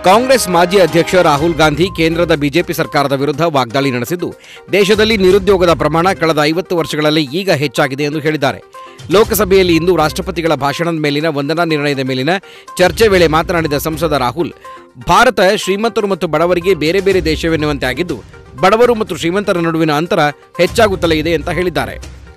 ಕಾಂಗ್ರೆಸ್ ಮಾಜಿ ಅಧ್ಯಕ್ಷ ರಾಹುಲ್ ಗಾಂಧಿ ಕೇಂದ್ರದ ಬಿಜೆಪಿ ಸರ್ಕಾರದ ವಿರುದ್ಧ ವಾಗ್ದಾಳಿ ನಡೆಸಿದ್ದು ದೇಶದಲ್ಲಿ ನಿರುದ್ಯೋಗದ ಪ್ರಮಾಣ ಕಳೆದ ಐವತ್ತು ವರ್ಷಗಳಲ್ಲಿ ಈಗ ಹೆಚ್ಚಾಗಿದೆ ಎಂದು ಹೇಳಿದ್ದಾರೆ ಲೋಕಸಭೆಯಲ್ಲಿ ಇಂದು ರಾಷ್ಟ್ರಪತಿಗಳ ಭಾಷಣದ ಮೇಲಿನ ವಂದನಾ ನಿರ್ಣಯದ ಮೇಲಿನ ಚರ್ಚೆ ವೇಳೆ ಮಾತನಾಡಿದ ಸಂಸದ ರಾಹುಲ್ ಭಾರತ ಶ್ರೀಮಂತರು ಮತ್ತು ಬಡವರಿಗೆ ಬೇರೆ ಬೇರೆ ದೇಶವೆನ್ನುವಂತೆ ಆಗಿದ್ದು ಬಡವರು ಮತ್ತು ಶ್ರೀಮಂತರ ನಡುವಿನ ಅಂತರ ಹೆಚ್ಚಾಗುತ್ತಲೇ ಇದೆ ಅಂತ ಹೇಳಿದ್ದಾರೆ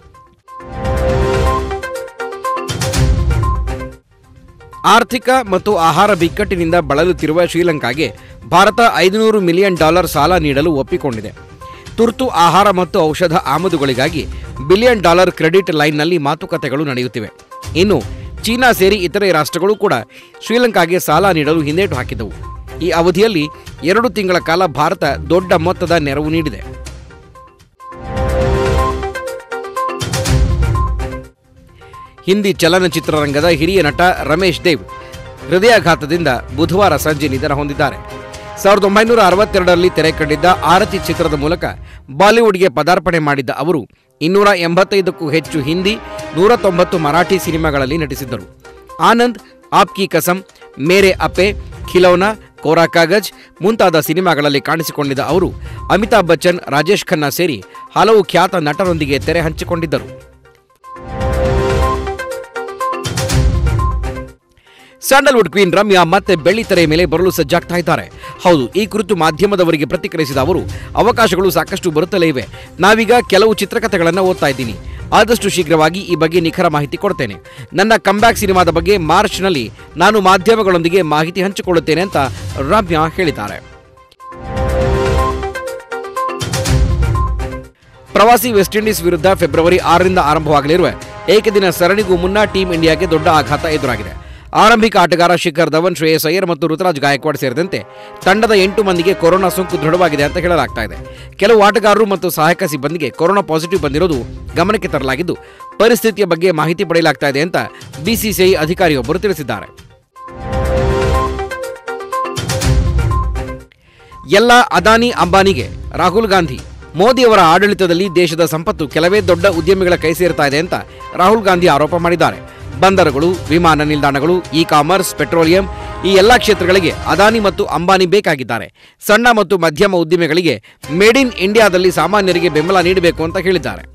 ಆರ್ಥಿಕ ಮತ್ತು ಆಹಾರ ಬಿಕ್ಕಟ್ಟಿನಿಂದ ಬಳಲುತ್ತಿರುವ ಶ್ರೀಲಂಕಾಗೆ ಭಾರತ ಐದುನೂರು ಮಿಲಿಯನ್ ಡಾಲರ್ ಸಾಲ ನೀಡಲು ಒಪ್ಪಿಕೊಂಡಿದೆ ತುರ್ತು ಆಹಾರ ಮತ್ತು ಔಷಧ ಆಮದುಗಳಿಗಾಗಿ ಬಿಲಿಯನ್ ಡಾಲರ್ ಕ್ರೆಡಿಟ್ ಲೈನ್ನಲ್ಲಿ ಮಾತುಕತೆಗಳು ನಡೆಯುತ್ತಿವೆ ಇನ್ನು ಚೀನಾ ಸೇರಿ ಇತರೆ ರಾಷ್ಟ್ರಗಳು ಕೂಡ ಶ್ರೀಲಂಕಾಗೆ ಸಾಲ ನೀಡಲು ಹಿಂದೇಟು ಹಾಕಿದ್ದವು ಈ ಅವಧಿಯಲ್ಲಿ ಎರಡು ತಿಂಗಳ ಕಾಲ ಭಾರತ ದೊಡ್ಡ ಮೊತ್ತದ ನೆರವು ನೀಡಿದೆ ಹಿಂದಿ ಚಲನಚಿತ್ರರಂಗದ ಹಿರಿಯ ನಟ ರಮೇಶ್ ದೇವ್ ಹೃದಯಾಘಾತದಿಂದ ಬುಧವಾರ ಸಂಜೆ ನಿಧನ ಹೊಂದಿದ್ದಾರೆ ಸಾವಿರದ ಒಂಬೈನೂರ ಅರವತ್ತೆರಡರಲ್ಲಿ ತೆರೆ ಕಂಡಿದ್ದ ಆರತಿ ಚಿತ್ರದ ಮೂಲಕ ಬಾಲಿವುಡ್ಗೆ ಪದಾರ್ಪಣೆ ಮಾಡಿದ್ದ ಅವರು ಇನ್ನೂರ ಎಂಬತ್ತೈದಕ್ಕೂ ಹೆಚ್ಚು ಹಿಂದಿ ನೂರ ತೊಂಬತ್ತು ಮರಾಠಿ ಸಿನಿಮಾಗಳಲ್ಲಿ ನಟಿಸಿದ್ದರು ಆನಂದ್ ಆಪ್ಕಿ ಕಸಂ ಮೇರೆ ಅಪೆ ಖಿಲೌನಾ ಕೋರಾ ಕಾಗಜ್ ಮುಂತಾದ ಸಿನಿಮಾಗಳಲ್ಲಿ ಕಾಣಿಸಿಕೊಂಡಿದ್ದ ಅವರು ಅಮಿತಾಬ್ ಬಚ್ಚನ್ ರಾಜೇಶ್ ಖನ್ನಾ ಸೇರಿ ಹಲವು ಖ್ಯಾತ ನಟರೊಂದಿಗೆ ತೆರೆ ಹಂಚಿಕೊಂಡಿದ್ದರು ಸ್ಯಾಂಡಲ್ವುಡ್ ಕ್ವೀನ್ ರಮ್ಯಾ ಮತ್ತೆ ಬೆಳ್ಳಿತೆರೆಯ ಮೇಲೆ ಬರಲು ಸಜ್ಜಾಗ್ತಾ ಇದ್ದಾರೆ ಹೌದು ಈ ಕುರಿತು ಮಾಧ್ಯಮದವರಿಗೆ ಪ್ರತಿಕ್ರಿಯಿಸಿದ ಅವರು ಅವಕಾಶಗಳು ಸಾಕಷ್ಟು ಬರುತ್ತಲೇ ಇವೆ ನಾವೀಗ ಕೆಲವು ಚಿತ್ರಕಥೆಗಳನ್ನು ಓದ್ತಾ ಇದ್ದೀನಿ ಆದಷ್ಟು ಶೀಘ್ರವಾಗಿ ಈ ಬಗ್ಗೆ ನಿಖರ ಮಾಹಿತಿ ಕೊಡ್ತೇನೆ ನನ್ನ ಕಂಬ್ಯಾಕ್ ಸಿನಿಮಾದ ಬಗ್ಗೆ ಮಾರ್ಚ್ನಲ್ಲಿ ನಾನು ಮಾಧ್ಯಮಗಳೊಂದಿಗೆ ಮಾಹಿತಿ ಹಂಚಿಕೊಳ್ಳುತ್ತೇನೆ ಅಂತ ರಮ್ಯಾ ಹೇಳಿದ್ದಾರೆ ಪ್ರವಾಸಿ ವೆಸ್ಟ್ ಇಂಡೀಸ್ ವಿರುದ್ಧ ಫೆಬ್ರವರಿ ಆರರಿಂದ ಆರಂಭವಾಗಲಿರುವ ಏಕದಿನ ಸರಣಿಗೂ ಮುನ್ನ ಟೀಂ ಇಂಡಿಯಾಗೆ ದೊಡ್ಡ ಆಘಾತ ಎದುರಾಗಿದೆ ಆರಂಭಿಕ ಆಟಗಾರ ಶಿಖರ್ ಧವನ್ ಶ್ರೇಯಸ್ ಅಯ್ಯರ್ ಮತ್ತು ಋತುರಾಜ್ ಗಾಯಕ್ವಾಡ್ ಸೇರಿದಂತೆ ತಂಡದ ಎಂಟು ಮಂದಿಗೆ ಕೊರೋನಾ ಸೋಂಕು ದೃಢವಾಗಿದೆ ಅಂತ ಹೇಳಲಾಗ್ತಾ ಇದೆ ಕೆಲವು ಆಟಗಾರರು ಮತ್ತು ಸಹಾಯಕ ಸಿಬ್ಬಂದಿಗೆ ಕೊರೋನಾ ಪಾಸಿಟಿವ್ ಬಂದಿರೋದು ಗಮನಕ್ಕೆ ತರಲಾಗಿದ್ದು ಪರಿಸ್ಥಿತಿಯ ಬಗ್ಗೆ ಮಾಹಿತಿ ಪಡೆಯಲಾಗ್ತಾ ಇದೆ ಅಂತ ಬಿಸಿಸಿಐ ಅಧಿಕಾರಿಯೊಬ್ಬರು ತಿಳಿಸಿದ್ದಾರೆ ಎಲ್ಲ ಅದಾನಿ ಅಂಬಾನಿಗೆ ರಾಹುಲ್ ಗಾಂಧಿ ಮೋದಿಯವರ ಆಡಳಿತದಲ್ಲಿ ದೇಶದ ಸಂಪತ್ತು ಕೆಲವೇ ದೊಡ್ಡ ಉದ್ಯಮಿಗಳ ಕೈ ಸೇರ್ತಾ ಇದೆ ಅಂತ ರಾಹುಲ್ ಗಾಂಧಿ ಆರೋಪ ಮಾಡಿದ್ದಾರೆ ಬಂದರುಗಳು ವಿಮಾನ ನಿಲ್ದಾಣಗಳು ಇ ಕಾಮರ್ಸ್ ಪೆಟ್ರೋಲಿಯಂ ಈ ಎಲ್ಲ ಕ್ಷೇತ್ರಗಳಿಗೆ ಅದಾನಿ ಮತ್ತು ಅಂಬಾನಿ ಬೇಕಾಗಿದ್ದಾರೆ ಸಣ್ಣ ಮತ್ತು ಮಧ್ಯಮ ಉದ್ದಿಮೆಗಳಿಗೆ ಮೇಡ್ ಇನ್ ಇಂಡಿಯಾದಲ್ಲಿ ಸಾಮಾನ್ಯರಿಗೆ ಬೆಂಬಲ ನೀಡಬೇಕು ಅಂತ ಹೇಳಿದ್ದಾರೆ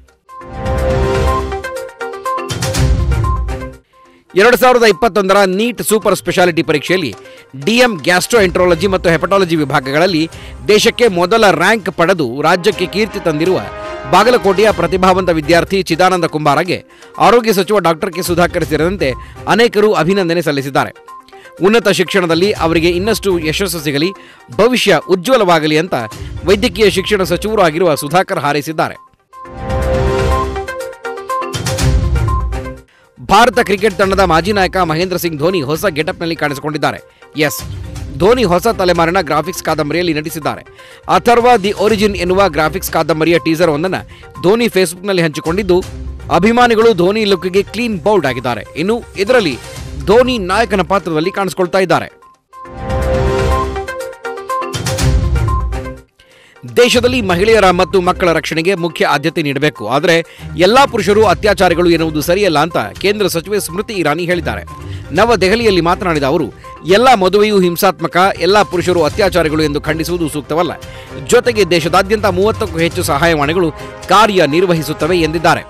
ಎರಡು ಸಾವಿರದ ಇಪ್ಪತ್ತೊಂದರ ನೀಟ್ ಸೂಪರ್ ಸ್ಪೆಷಾಲಿಟಿ ಪರೀಕ್ಷೆಯಲ್ಲಿ ಡಿಎಂ ಗ್ಯಾಸ್ಟ್ರೋ ಎಂಟ್ರಾಲಜಿ ಮತ್ತು ಹೆಪಟಾಲಜಿ ವಿಭಾಗಗಳಲ್ಲಿ ದೇಶಕ್ಕೆ ಮೊದಲ ರ್ಯಾಂಕ್ ಪಡೆದು ರಾಜ್ಯಕ್ಕೆ ಕೀರ್ತಿ ತಂದಿರುವ ಬಾಗಲಕೋಟೆಯ ಪ್ರತಿಭಾವಂತ ವಿದ್ಯಾರ್ಥಿ ಚಿದಾನಂದ ಕುಂಬಾರಗೆ ಆರೋಗ್ಯ ಸಚಿವ ಡಾಕ್ಟರ್ ಕೆ ಸುಧಾಕರ್ ಸೇರಿದಂತೆ ಅನೇಕರು ಅಭಿನಂದನೆ ಸಲ್ಲಿಸಿದ್ದಾರೆ ಉನ್ನತ ಶಿಕ್ಷಣದಲ್ಲಿ ಅವರಿಗೆ ಇನ್ನಷ್ಟು ಯಶಸ್ಸು ಸಿಗಲಿ ಭವಿಷ್ಯ ಉಜ್ವಲವಾಗಲಿ ಅಂತ ವೈದ್ಯಕೀಯ ಶಿಕ್ಷಣ ಸಚಿವರು ಆಗಿರುವ ಸುಧಾಕರ್ ಹಾರೈಸಿದ್ದಾರೆ ಭಾರತ ಕ್ರಿಕೆಟ್ ತಂಡದ ಮಾಜಿ ನಾಯಕ ಮಹೇಂದ್ರ ಸಿಂಗ್ ಧೋನಿ ಹೊಸ ಗೆಟಪ್ನಲ್ಲಿ ಕಾಣಿಸಿಕೊಂಡಿದ್ದಾರೆ ಎಸ್ ಧೋನಿ ಹೊಸ ತಲೆಮಾರಿನ ಗ್ರಾಫಿಕ್ಸ್ ಕಾದಂಬರಿಯಲ್ಲಿ ನಟಿಸಿದ್ದಾರೆ ಅಥರ್ವ ದಿ ಒರಿಜಿನ್ ಎನ್ನುವ ಗ್ರಾಫಿಕ್ಸ್ ಕಾದಂಬರಿಯ ಟೀಸರ್ ಒಂದನ್ನು ಧೋನಿ ಫೇಸ್ಬುಕ್ನಲ್ಲಿ ಹಂಚಿಕೊಂಡಿದ್ದು ಅಭಿಮಾನಿಗಳು ಧೋನಿ ಲುಕ್ಗೆ ಕ್ಲೀನ್ ಬೌಲ್ಡ್ ಆಗಿದ್ದಾರೆ ಇನ್ನು ಇದರಲ್ಲಿ ಧೋನಿ ನಾಯಕನ ಪಾತ್ರದಲ್ಲಿ ಕಾಣಿಸಿಕೊಳ್ತಾ ಇದ್ದಾರೆ ದೇಶದಲ್ಲಿ ಮಹಿಳೆಯರ ಮತ್ತು ಮಕ್ಕಳ ರಕ್ಷಣೆಗೆ ಮುಖ್ಯ ಆದ್ಯತೆ ನೀಡಬೇಕು ಆದರೆ ಎಲ್ಲಾ ಪುರುಷರು ಅತ್ಯಾಚಾರಿಗಳು ಎನ್ನುವುದು ಸರಿಯಲ್ಲ ಅಂತ ಕೇಂದ್ರ ಸಚಿವೆ ಸ್ಮೃತಿ ಇರಾನಿ ಹೇಳಿದ್ದಾರೆ ನವದೆಹಲಿಯಲ್ಲಿ ಮಾತನಾಡಿದ ಅವರು ಎಲ್ಲ ಮದುವೆಯೂ ಹಿಂಸಾತ್ಮಕ ಎಲ್ಲ ಪುರುಷರು ಅತ್ಯಾಚಾರಿಗಳು ಎಂದು ಖಂಡಿಸುವುದು ಸೂಕ್ತವಲ್ಲ ಜೊತೆಗೆ ದೇಶದಾದ್ಯಂತ ಮೂವತ್ತಕ್ಕೂ ಹೆಚ್ಚು ಸಹಾಯವಾಣಿಗಳು ಕಾರ್ಯನಿರ್ವಹಿಸುತ್ತವೆ ಎಂದಿದ್ದಾರೆ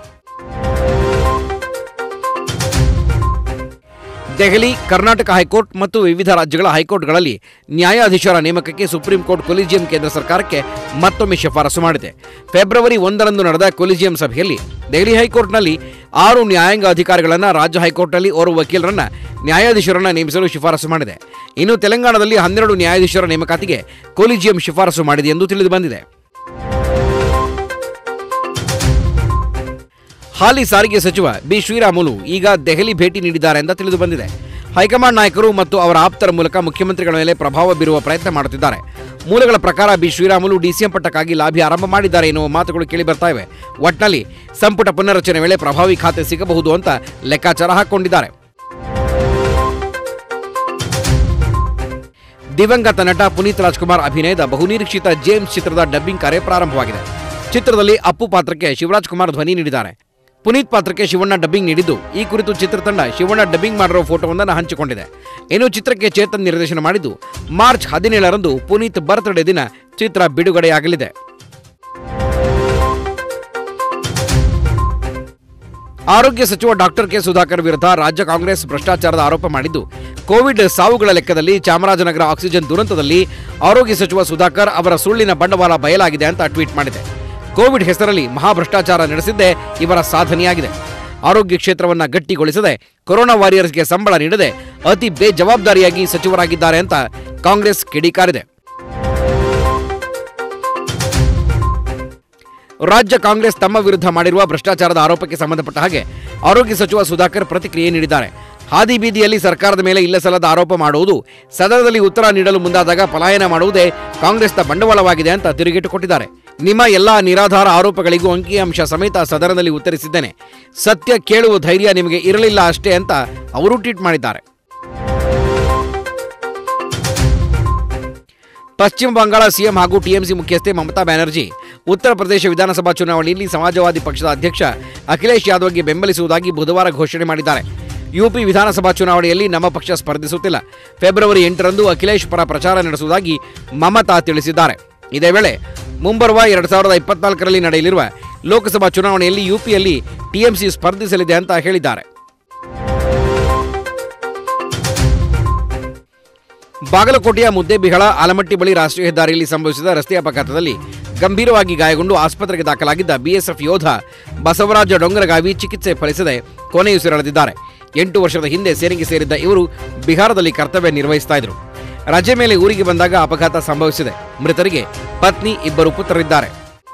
ದೆಹಲಿ ಕರ್ನಾಟಕ ಹೈಕೋರ್ಟ್ ಮತ್ತು ವಿವಿಧ ರಾಜ್ಯಗಳ ಹೈಕೋರ್ಟ್ಗಳಲ್ಲಿ ನ್ಯಾಯಾಧೀಶರ ನೇಮಕಕ್ಕೆ ಸುಪ್ರೀಂ ಕೋರ್ಟ್ ಕೊಲಿಜಿಯಂ ಕೇಂದ್ರ ಸರ್ಕಾರಕ್ಕೆ ಮತ್ತೊಮ್ಮೆ ಶಿಫಾರಸು ಮಾಡಿದೆ ಫೆಬ್ರವರಿ ಒಂದರಂದು ನಡೆದ ಕೊಲಿಜಿಯಂ ಸಭೆಯಲ್ಲಿ ದೆಹಲಿ ಹೈಕೋರ್ಟ್ನಲ್ಲಿ ಆರು ನ್ಯಾಯಾಂಗ ಅಧಿಕಾರಿಗಳನ್ನು ರಾಜ್ಯ ಹೈಕೋರ್ಟ್ನಲ್ಲಿ ಓರ್ವ ವಕೀಲರನ್ನ ನ್ಯಾಯಾಧೀಶರನ್ನ ನೇಮಿಸಲು ಶಿಫಾರಸು ಮಾಡಿದೆ ಇನ್ನು ತೆಲಂಗಾಣದಲ್ಲಿ ಹನ್ನೆರಡು ನ್ಯಾಯಾಧೀಶರ ನೇಮಕಾತಿಗೆ ಕೊಲಿಜಿಯಂ ಶಿಫಾರಸು ಮಾಡಿದೆ ಎಂದು ತಿಳಿದು ಬಂದಿದೆ ಹಾಲಿ ಸಾರಿಗೆ ಸಚಿವ ಬಿ ಶ್ರೀರಾಮುಲು ಈಗ ದೆಹಲಿ ಭೇಟಿ ನೀಡಿದ್ದಾರೆ ಅಂತ ತಿಳಿದು ಬಂದಿದೆ ಹೈಕಮಾಂಡ್ ನಾಯಕರು ಮತ್ತು ಅವರ ಆಪ್ತರ ಮೂಲಕ ಮುಖ್ಯಮಂತ್ರಿಗಳ ಮೇಲೆ ಪ್ರಭಾವ ಬೀರುವ ಪ್ರಯತ್ನ ಮಾಡುತ್ತಿದ್ದಾರೆ ಮೂಲಗಳ ಪ್ರಕಾರ ಬಿ ಶ್ರೀರಾಮುಲು ಡಿಸಿಎಂ ಪಟ್ಟಕ್ಕಾಗಿ ಲಾಬಿ ಆರಂಭ ಮಾಡಿದ್ದಾರೆ ಎನ್ನುವ ಮಾತುಗಳು ಕೇಳಿ ಬರ್ತಾ ಇವೆ ಒಟ್ನಲ್ಲಿ ಸಂಪುಟ ಪುನರ್ರಚನೆ ವೇಳೆ ಪ್ರಭಾವಿ ಖಾತೆ ಸಿಗಬಹುದು ಅಂತ ಲೆಕ್ಕಾಚಾರ ಹಾಕೊಂಡಿದ್ದಾರೆ ದಿವಂಗತ ನಟ ಪುನೀತ್ ರಾಜ್ಕುಮಾರ್ ಅಭಿನಯದ ಬಹುನಿರೀಕ್ಷಿತ ಜೇಮ್ಸ್ ಚಿತ್ರದ ಡಬ್ಬಿಂಗ್ ಕಾರ್ಯ ಪ್ರಾರಂಭವಾಗಿದೆ ಚಿತ್ರದಲ್ಲಿ ಅಪ್ಪು ಪಾತ್ರಕ್ಕೆ ಶಿವರಾಜ್ ಕುಮಾರ್ ಧ್ವನಿ ನೀಡಿದ್ದಾರೆ ಪುನೀತ್ ಪಾತ್ರಕ್ಕೆ ಶಿವಣ್ಣ ಡಬ್ಬಿಂಗ್ ನೀಡಿದ್ದು ಈ ಕುರಿತು ಚಿತ್ರತಂಡ ಶಿವಣ್ಣ ಡಬ್ಬಿಂಗ್ ಮಾಡಿರೋ ಫೋಟೋವೊಂದನ್ನು ಹಂಚಿಕೊಂಡಿದೆ ಇನ್ನು ಚಿತ್ರಕ್ಕೆ ಚೇತನ್ ನಿರ್ದೇಶನ ಮಾಡಿದ್ದು ಮಾರ್ಚ್ ಹದಿನೇಳರಂದು ಪುನೀತ್ ಬರ್ತ್ಡೇ ದಿನ ಚಿತ್ರ ಬಿಡುಗಡೆಯಾಗಲಿದೆ ಆರೋಗ್ಯ ಸಚಿವ ಡಾಕ್ಟರ್ ಕೆ ಸುಧಾಕರ್ ವಿರುದ್ಧ ರಾಜ್ಯ ಕಾಂಗ್ರೆಸ್ ಭ್ರಷ್ಟಾಚಾರದ ಆರೋಪ ಮಾಡಿದ್ದು ಕೋವಿಡ್ ಸಾವುಗಳ ಲೆಕ್ಕದಲ್ಲಿ ಚಾಮರಾಜನಗರ ಆಕ್ಸಿಜನ್ ದುರಂತದಲ್ಲಿ ಆರೋಗ್ಯ ಸಚಿವ ಸುಧಾಕರ್ ಅವರ ಸುಳ್ಳಿನ ಬಂಡವಾಳ ಬಯಲಾಗಿದೆ ಅಂತ ಟ್ವೀಟ್ ಮಾಡಿದೆ ಕೋವಿಡ್ ಹೆಸರಲ್ಲಿ ಮಹಾಭ್ರಷ್ಟಾಚಾರ ನಡೆಸಿದ್ದೇ ಇವರ ಸಾಧನೆಯಾಗಿದೆ ಆರೋಗ್ಯ ಕ್ಷೇತ್ರವನ್ನ ಗಟ್ಟಿಗೊಳಿಸದೆ ಕೊರೋನಾ ವಾರಿಯರ್ಸ್ಗೆ ಸಂಬಳ ನೀಡದೆ ಅತಿ ಬೇಜವಾಬ್ದಾರಿಯಾಗಿ ಸಚಿವರಾಗಿದ್ದಾರೆ ಅಂತ ಕಾಂಗ್ರೆಸ್ ಕಿಡಿಕಾರಿದೆ ರಾಜ್ಯ ಕಾಂಗ್ರೆಸ್ ತಮ್ಮ ವಿರುದ್ಧ ಮಾಡಿರುವ ಭ್ರಷ್ಟಾಚಾರದ ಆರೋಪಕ್ಕೆ ಸಂಬಂಧಪಟ್ಟ ಹಾಗೆ ಆರೋಗ್ಯ ಸಚಿವ ಸುಧಾಕರ್ ಪ್ರತಿಕ್ರಿಯೆ ನೀಡಿದ್ದಾರೆ ಹಾದಿ ಬೀದಿಯಲ್ಲಿ ಸರ್ಕಾರದ ಮೇಲೆ ಇಲ್ಲಸಲ್ಲದ ಆರೋಪ ಮಾಡುವುದು ಸದನದಲ್ಲಿ ಉತ್ತರ ನೀಡಲು ಮುಂದಾದಾಗ ಪಲಾಯನ ಮಾಡುವುದೇ ಕಾಂಗ್ರೆಸ್ನ ಬಂಡವಾಳವಾಗಿದೆ ಅಂತ ತಿರುಗೇಟು ಕೊಟ್ಟಿದ್ದಾರೆ ನಿಮ್ಮ ಎಲ್ಲಾ ನಿರಾಧಾರ ಆರೋಪಗಳಿಗೂ ಅಂಕಿಅಂಶ ಸಮೇತ ಸದನದಲ್ಲಿ ಉತ್ತರಿಸಿದ್ದೇನೆ ಸತ್ಯ ಕೇಳುವ ಧೈರ್ಯ ನಿಮಗೆ ಇರಲಿಲ್ಲ ಅಷ್ಟೇ ಅಂತ ಅವರು ಟ್ವೀಟ್ ಮಾಡಿದ್ದಾರೆ ಪಶ್ಚಿಮ ಬಂಗಾಳ ಸಿಎಂ ಹಾಗೂ ಟಿಎಂಸಿ ಮುಖ್ಯಸ್ಥೆ ಮಮತಾ ಬ್ಯಾನರ್ಜಿ ಉತ್ತರ ಪ್ರದೇಶ ವಿಧಾನಸಭಾ ಚುನಾವಣೆಯಲ್ಲಿ ಸಮಾಜವಾದಿ ಪಕ್ಷದ ಅಧ್ಯಕ್ಷ ಅಖಿಲೇಶ್ ಯಾದವ್ಗೆ ಬೆಂಬಲಿಸುವುದಾಗಿ ಬುಧವಾರ ಘೋಷಣೆ ಮಾಡಿದ್ದಾರೆ ಯುಪಿ ವಿಧಾನಸಭಾ ಚುನಾವಣೆಯಲ್ಲಿ ನಮ್ಮ ಪಕ್ಷ ಸ್ಪರ್ಧಿಸುತ್ತಿಲ್ಲ ಫೆಬ್ರವರಿ ಎಂಟರಂದು ಅಖಿಲೇಶ್ ಪರ ಪ್ರಚಾರ ನಡೆಸುವುದಾಗಿ ಮಮತಾ ತಿಳಿಸಿದ್ದಾರೆ ಇದೇ ವೇಳೆ ಮುಂಬರುವ ಎರಡ್ ಸಾವಿರದ ಇಪ್ಪತ್ನಾಲ್ಕರಲ್ಲಿ ನಡೆಯಲಿರುವ ಲೋಕಸಭಾ ಚುನಾವಣೆಯಲ್ಲಿ ಯುಪಿಯಲ್ಲಿ ಟಿಎಂಸಿ ಸ್ಪರ್ಧಿಸಲಿದೆ ಅಂತ ಹೇಳಿದ್ದಾರೆ ಬಾಗಲಕೋಟೆಯ ಮುದ್ದೇಬಿಹಳ ಆಲಮಟ್ಟಿ ಬಳಿ ರಾಷ್ಟ್ರೀಯ ಹೆದ್ದಾರಿಯಲ್ಲಿ ಸಂಭವಿಸಿದ ರಸ್ತೆ ಅಪಘಾತದಲ್ಲಿ ಗಂಭೀರವಾಗಿ ಗಾಯಗೊಂಡು ಆಸ್ಪತ್ರೆಗೆ ದಾಖಲಾಗಿದ್ದ ಬಿಎಸ್ಎಫ್ ಯೋಧ ಬಸವರಾಜ ಡೊಂಗರಗಾವಿ ಚಿಕಿತ್ಸೆ ಫಲಿಸದೆ ಕೊನೆಯುಸಿರೆಳೆದಿದ್ದಾರೆ ಎಂಟು ವರ್ಷದ ಹಿಂದೆ ಸೇನೆಗೆ ಸೇರಿದ್ದ ಇವರು ಬಿಹಾರದಲ್ಲಿ ಕರ್ತವ್ಯ ನಿರ್ವಹಿಸ್ತಾ ಇದ್ರು ರಜೆ ಮೇಲೆ ಊರಿಗೆ ಬಂದಾಗ ಅಪಘಾತ ಸಂಭವಿಸಿದೆ ಮೃತರಿಗೆ ಪತ್ನಿ ಇಬ್ಬರು ಪುತ್ರರಿದ್ದಾರೆ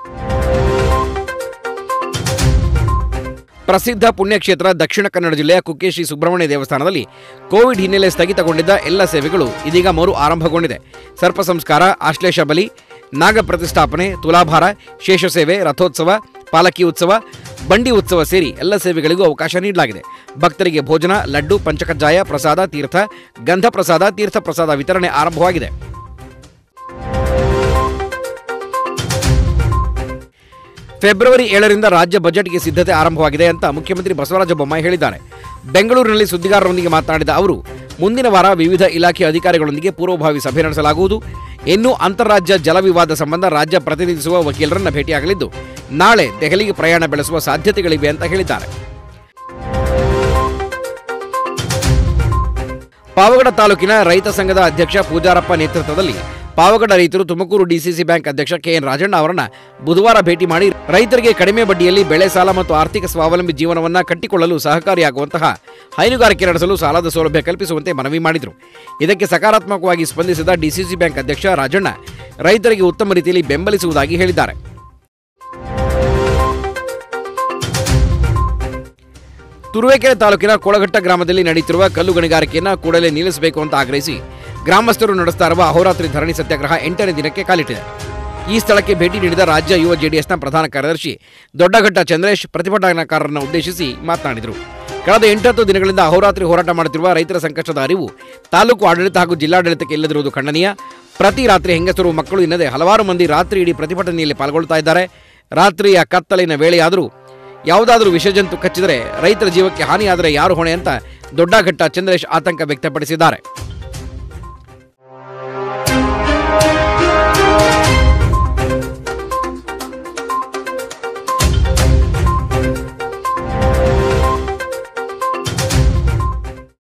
ಪ್ರಸಿದ್ಧ ಪುಣ್ಯಕ್ಷೇತ್ರ ದಕ್ಷಿಣ ಕನ್ನಡ ಜಿಲ್ಲೆಯ ಕುಕ್ಕೆ ಶ್ರೀ ಸುಬ್ರಹ್ಮಣ್ಯ ದೇವಸ್ಥಾನದಲ್ಲಿ ಕೋವಿಡ್ ಹಿನ್ನೆಲೆ ಸ್ಥಗಿತಗೊಂಡಿದ್ದ ಎಲ್ಲ ಸೇವೆಗಳು ಇದೀಗ ಮರು ಆರಂಭಗೊಂಡಿದೆ ಸರ್ಪ ಸಂಸ್ಕಾರ ಆಶ್ಲೇಷ ಬಲಿ ನಾಗ ಪ್ರತಿಷ್ಠಾಪನೆ ತುಲಾಭಾರ ಶೇಷ ಸೇವೆ ರಥೋತ್ಸವ ಪಾಲಕಿ ಉತ್ಸವ ಬಂಡಿ ಉತ್ಸವ ಸೇರಿ ಎಲ್ಲ ಸೇವೆಗಳಿಗೂ ಅವಕಾಶ ನೀಡಲಾಗಿದೆ ಭಕ್ತರಿಗೆ ಭೋಜನ ಲಡ್ಡು ಪಂಚಕಜ್ಜಾಯ ಪ್ರಸಾದ ತೀರ್ಥ ಗಂಧ ಪ್ರಸಾದ ತೀರ್ಥ ಪ್ರಸಾದ ವಿತರಣೆ ಆರಂಭವಾಗಿದೆ ಫೆಬ್ರವರಿ ಏಳರಿಂದ ರಾಜ್ಯ ಬಜೆಟ್ಗೆ ಸಿದ್ಧತೆ ಆರಂಭವಾಗಿದೆ ಅಂತ ಮುಖ್ಯಮಂತ್ರಿ ಬಸವರಾಜ ಬೊಮ್ಮಾಯಿ ಹೇಳಿದ್ದಾರೆ ಬೆಂಗಳೂರಿನಲ್ಲಿ ಸುದ್ದಿಗಾರರೊಂದಿಗೆ ಮಾತನಾಡಿದ ಅವರು ಮುಂದಿನ ವಾರ ವಿವಿಧ ಇಲಾಖೆ ಅಧಿಕಾರಿಗಳೊಂದಿಗೆ ಪೂರ್ವಭಾವಿ ಸಭೆ ನಡೆಸಲಾಗುವುದು ಇನ್ನು ಅಂತಾರಾಜ್ಯ ಜಲ ವಿವಾದ ಸಂಬಂಧ ರಾಜ್ಯ ಪ್ರತಿನಿಧಿಸುವ ವಕೀಲರನ್ನ ಭೇಟಿಯಾಗಲಿದ್ದು ನಾಳೆ ದೆಹಲಿಗೆ ಪ್ರಯಾಣ ಬೆಳೆಸುವ ಸಾಧ್ಯತೆಗಳಿವೆ ಅಂತ ಹೇಳಿದ್ದಾರೆ ಪಾವಗಡ ತಾಲೂಕಿನ ರೈತ ಸಂಘದ ಅಧ್ಯಕ್ಷ ಪೂಜಾರಪ್ಪ ನೇತೃತ್ವದಲ್ಲಿ ಪಾವಗಡ ರೈತರು ತುಮಕೂರು ಡಿಸಿಸಿ ಬ್ಯಾಂಕ್ ಅಧ್ಯಕ್ಷ ಕೆಎನ್ ರಾಜಣ್ಣ ಅವರನ್ನ ಬುಧವಾರ ಭೇಟಿ ಮಾಡಿ ರೈತರಿಗೆ ಕಡಿಮೆ ಬಡ್ಡಿಯಲ್ಲಿ ಬೆಳೆ ಸಾಲ ಮತ್ತು ಆರ್ಥಿಕ ಸ್ವಾವಲಂಬಿ ಜೀವನವನ್ನ ಕಟ್ಟಿಕೊಳ್ಳಲು ಸಹಕಾರಿಯಾಗುವಂತಹ ಹೈನುಗಾರಿಕೆ ನಡೆಸಲು ಸಾಲದ ಸೌಲಭ್ಯ ಕಲ್ಪಿಸುವಂತೆ ಮನವಿ ಮಾಡಿದರು ಇದಕ್ಕೆ ಸಕಾರಾತ್ಮಕವಾಗಿ ಸ್ಪಂದಿಸಿದ ಡಿಸಿಸಿ ಬ್ಯಾಂಕ್ ಅಧ್ಯಕ್ಷ ರಾಜಣ್ಣ ರೈತರಿಗೆ ಉತ್ತಮ ರೀತಿಯಲ್ಲಿ ಬೆಂಬಲಿಸುವುದಾಗಿ ಹೇಳಿದ್ದಾರೆ ತುರುವೇಕೆರೆ ತಾಲೂಕಿನ ಕೊಳಘಟ್ಟ ಗ್ರಾಮದಲ್ಲಿ ನಡೆಯುತ್ತಿರುವ ಕಲ್ಲು ಗಣಿಗಾರಿಕೆಯನ್ನು ಕೂಡಲೇ ನಿಲ್ಲಿಸಬೇಕು ಅಂತ ಆಗ್ರಹಿಸಿ ಗ್ರಾಮಸ್ಥರು ನಡೆಸ್ತಾ ಇರುವ ಅಹೋರಾತ್ರಿ ಧರಣಿ ಸತ್ಯಾಗ್ರಹ ಎಂಟನೇ ದಿನಕ್ಕೆ ಕಾಲಿಟ್ಟಿದೆ ಈ ಸ್ಥಳಕ್ಕೆ ಭೇಟಿ ನೀಡಿದ ರಾಜ್ಯ ಯುವ ಜೆಡಿಎಸ್ನ ಪ್ರಧಾನ ಕಾರ್ಯದರ್ಶಿ ದೊಡ್ಡಘಟ್ಟ ಚಂದ್ರೇಶ್ ಪ್ರತಿಭಟನಾಕಾರರನ್ನು ಉದ್ದೇಶಿಸಿ ಮಾತನಾಡಿದರು ಕಳೆದ ಎಂಟತ್ತು ದಿನಗಳಿಂದ ಅಹೋರಾತ್ರಿ ಹೋರಾಟ ಮಾಡುತ್ತಿರುವ ರೈತರ ಸಂಕಷ್ಟದ ಅರಿವು ತಾಲೂಕು ಆಡಳಿತ ಹಾಗೂ ಜಿಲ್ಲಾಡಳಿತಕ್ಕೆ ಇಲ್ಲದಿರುವುದು ಖಂಡನೀಯ ಪ್ರತಿ ರಾತ್ರಿ ಹೆಂಗಸರು ಮಕ್ಕಳು ಎನ್ನದೆ ಹಲವಾರು ಮಂದಿ ರಾತ್ರಿ ಇಡೀ ಪ್ರತಿಭಟನೆಯಲ್ಲಿ ಪಾಲ್ಗೊಳ್ತಾ ಇದ್ದಾರೆ ರಾತ್ರಿಯ ಕತ್ತಲಿನ ವೇಳೆಯಾದರೂ ಯಾವುದಾದರೂ ವಿಷಜಂತು ಕಚ್ಚಿದರೆ ರೈತರ ಜೀವಕ್ಕೆ ಹಾನಿಯಾದರೆ ಯಾರು ಹೊಣೆ ಅಂತ ದೊಡ್ಡಘಟ್ಟ ಚಂದ್ರೇಶ್ ಆತಂಕ ವ್ಯಕ್ತಪಡಿಸಿದ್ದಾರೆ